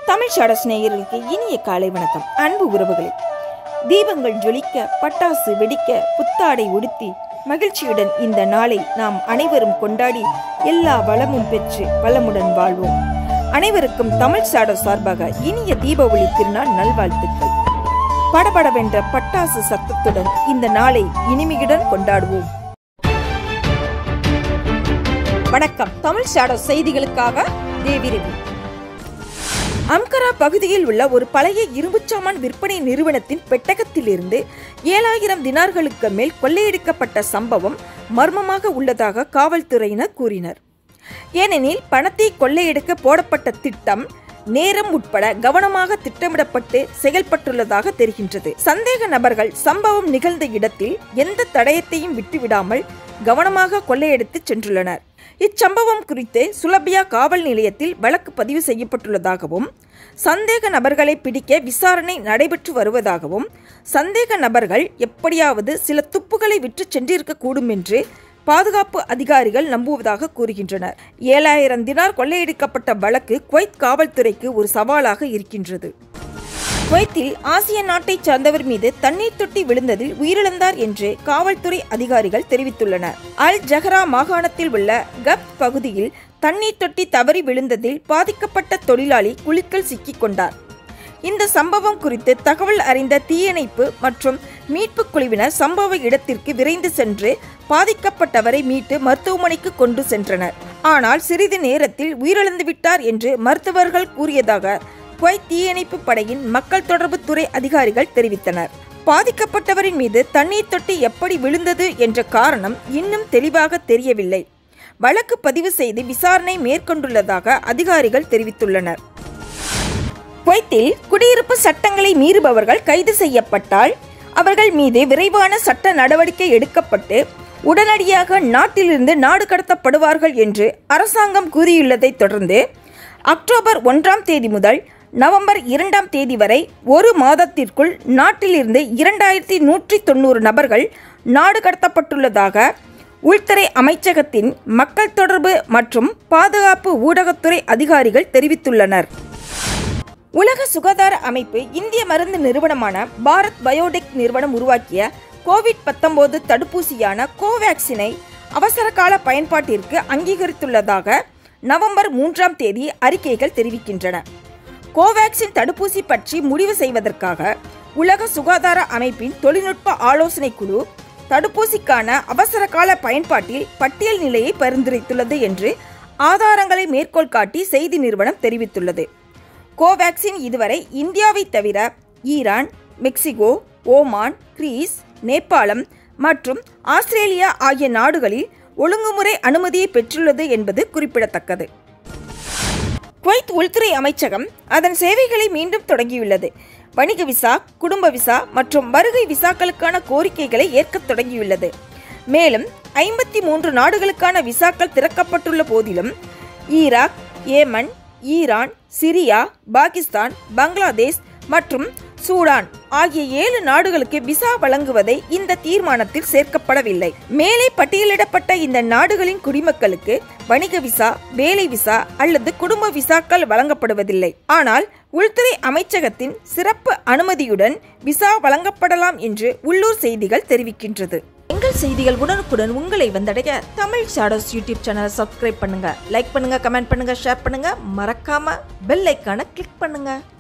தமிழ் ஷாடஸ் நேயர்களுக்கு இனிய காலை வணக்கம் அன்பு உறவுகளே தீபங்கள் ஜொலிக்க பட்டாசு வெடிக்க புத்தாடை உடுத்தி மகிழ்ச்சியுடன் இந்த நாளை நாம் அனைவரும் கொண்டாடி எல்லா வளமும் பெற்று வளமுடன் வாழ்வோம் அனைவருக்கும் தமிழ் ஷாடஸ் சார்பாக இனிய தீபாவளி திருநாள் நல்வாழ்த்துக்கள் படபடவென்ற பட்டாசு சத்தத்துடன் இந்த நாளை இனிமையுடன் கொண்டாடுவோம் வணக்கம் தமிழ் ஷாடோ செய்திகளுக்காக தேவி ரவி அம்கரா பகுதியில் உள்ள ஒரு பழைய இரும்புச்சாமான் விற்பனை நிறுவனத்தின் பெட்டகத்திலிருந்து ஏழாயிரம் தினார்களுக்கு மேல் கொள்ளையடிக்கப்பட்ட சம்பவம் மர்மமாக உள்ளதாக காவல்துறையினர் கூறினர் ஏனெனில் பணத்தை கொள்ளையடிக்க போடப்பட்ட திட்டம் நேரம் உட்பட கவனமாக திட்டமிடப்பட்டு செயல்பட்டுள்ளதாக தெரிகின்றது சந்தேக நபர்கள் சம்பவம் நிகழ்ந்த இடத்தில் எந்த தடயத்தையும் விட்டுவிடாமல் கவனமாக கொள்ளையடித்து சென்றுள்ளனர் இச்சம்பவம் குறித்து சுலபியா காவல் நிலையத்தில் வழக்கு பதிவு செய்யப்பட்டுள்ளதாகவும் சந்தேக நபர்களை பிடிக்க விசாரணை நடைபெற்று வருவதாகவும் சந்தேக நபர்கள் எப்படியாவது சில துப்புகளை விற்று சென்றிருக்கக்கூடும் என்று பாதுகாப்பு அதிகாரிகள் நம்புவதாக கூறுகின்றனர் ஏழாயிரம் தினார் கொள்ளையடிக்கப்பட்ட வழக்கு குவைத் காவல்துறைக்கு ஒரு சவாலாக இருக்கின்றது குவைத்தில் ஆசிய நாட்டைச் சார்ந்தவர் மீது தண்ணீர் தொட்டி விழுந்ததில் உயிரிழந்தார் என்று காவல்துறை அதிகாரிகள் தெரிவித்துள்ளனர் அல் ஜஹரா மாகாணத்தில் உள்ள கப் பகுதியில் தண்ணீர் தொட்டி தவறி விழுந்ததில் பாதிக்கப்பட்ட தொழிலாளி குளிக்கல் சிக்கிக் கொண்டார் இந்த சம்பவம் குறித்து தகவல் அறிந்த தீயணைப்பு மற்றும் மீட்பு குழுவினர் சம்பவ இடத்திற்கு விரைந்து சென்று பாதிக்கப்பட்டவரை மீட்டு மருத்துவமனைக்கு கொண்டு சென்றனர் ஆனால் சிறிது நேரத்தில் உயிரிழந்து விட்டார் என்று மருத்துவர்கள் கூறியதாக குவைத் தீயணைப்பு படையின் மக்கள் தொடர்பு துறை அதிகாரிகள் தெரிவித்தனர் பாதிக்கப்பட்டவரின் மீது தண்ணீர் தொட்டி எப்படி விழுந்தது என்ற காரணம் இன்னும் தெளிவாக தெரியவில்லை வழக்கு பதிவு செய்து விசாரணை மேற்கொண்டுள்ளதாக அதிகாரிகள் தெரிவித்துள்ளனர் குவைத்தில் குடியிருப்பு சட்டங்களை மீறுபவர்கள் கைது செய்யப்பட்டால் அவர்கள் மீது விரைவான சட்ட நடவடிக்கை எடுக்கப்பட்டு உடனடியாக நாட்டிலிருந்து நாடு கடத்தப்படுவார்கள் என்று அரசாங்கம் கூறியுள்ளதை தொடர்ந்து அக்டோபர் ஒன்றாம் தேதி முதல் நவம்பர் இரண்டாம் தேதி வரை ஒரு மாதத்திற்குள் நாட்டிலிருந்து இரண்டாயிரத்தி நூற்றி தொண்ணூறு நபர்கள் நாடு கடத்தப்பட்டுள்ளதாக உள்துறை அமைச்சகத்தின் மக்கள் தொடர்பு மற்றும் பாதுகாப்பு ஊடகத்துறை அதிகாரிகள் தெரிவித்துள்ளனர் உலக சுகாதார அமைப்பு இந்திய மருந்து நிறுவனமான பாரத் பயோடெக் நிறுவனம் உருவாக்கிய கோவிட் பத்தொன்பது தடுப்பூசியான கோவேக்சினை அவசரகால பயன்பாட்டிற்கு அங்கீகரித்துள்ளதாக நவம்பர் மூன்றாம் தேதி அறிக்கைகள் தெரிவிக்கின்றன கோவேக்சின் தடுப்பூசி பற்றி முடிவு செய்வதற்காக உலக சுகாதார அமைப்பின் தொழில்நுட்ப ஆலோசனை குழு தடுப்பூசிக்கான அவசரகால பயன்பாட்டில் பட்டியல் நிலையை பரிந்துரைத்துள்ளது என்று ஆதாரங்களை மேற்கோள் காட்டி செய்தி நிறுவனம் தெரிவித்துள்ளது கோவேக்சின் இதுவரை இந்தியாவை தவிர ஈரான் மெக்சிகோ ஓமான் கிரீஸ் நேபாளம் மற்றும் ஆஸ்திரேலியா ஆகிய நாடுகளில் ஒழுங்குமுறை அனுமதியை பெற்றுள்ளது என்பது குறிப்பிடத்தக்கது குவைத் உள்துறை அமைச்சகம் அதன் சேவைகளை மீண்டும் தொடங்கியுள்ளது வணிக விசா குடும்ப விசா மற்றும் வருகை விசாக்களுக்கான கோரிக்கைகளை ஏற்கத் தொடங்கியுள்ளது மேலும் ஐம்பத்தி மூன்று நாடுகளுக்கான விசாக்கள் திறக்கப்பட்டுள்ள போதிலும் Iraq Yemen Iran Syria Pakistan Bangladesh மற்றும் சூடான் ஆகிய ஏழு நாடுகளுக்கு விசா வழங்குவதை இந்த தீர்மானத்தில் சேர்க்கப்படவில்லை மேலே பட்டியலிடப்பட்ட இந்த நாடுகளின் குடிமக்களுக்கு வணிக விசா வேலை விசா அல்லது குடும்ப விசாக்கள் வழங்கப்படுவதில்லை ஆனால் உள்துறை அமைச்சகத்தின் சிறப்பு அனுமதியுடன் விசா வழங்கப்படலாம் என்று உள்ளூர் செய்திகள் தெரிவிக்கின்றது எங்கள் செய்திகள் உடனுக்குடன் உங்களை வந்தடைய தமிழ் ஷாடோஸ் யூடியூப் சேனலை சப்ஸ்கிரைப் பண்ணுங்க லைக் பண்ணுங்க கமெண்ட் பண்ணுங்க ஷேர் பண்ணுங்க மறக்காம பெல் ஐக்கான கிளிக் பண்ணுங்க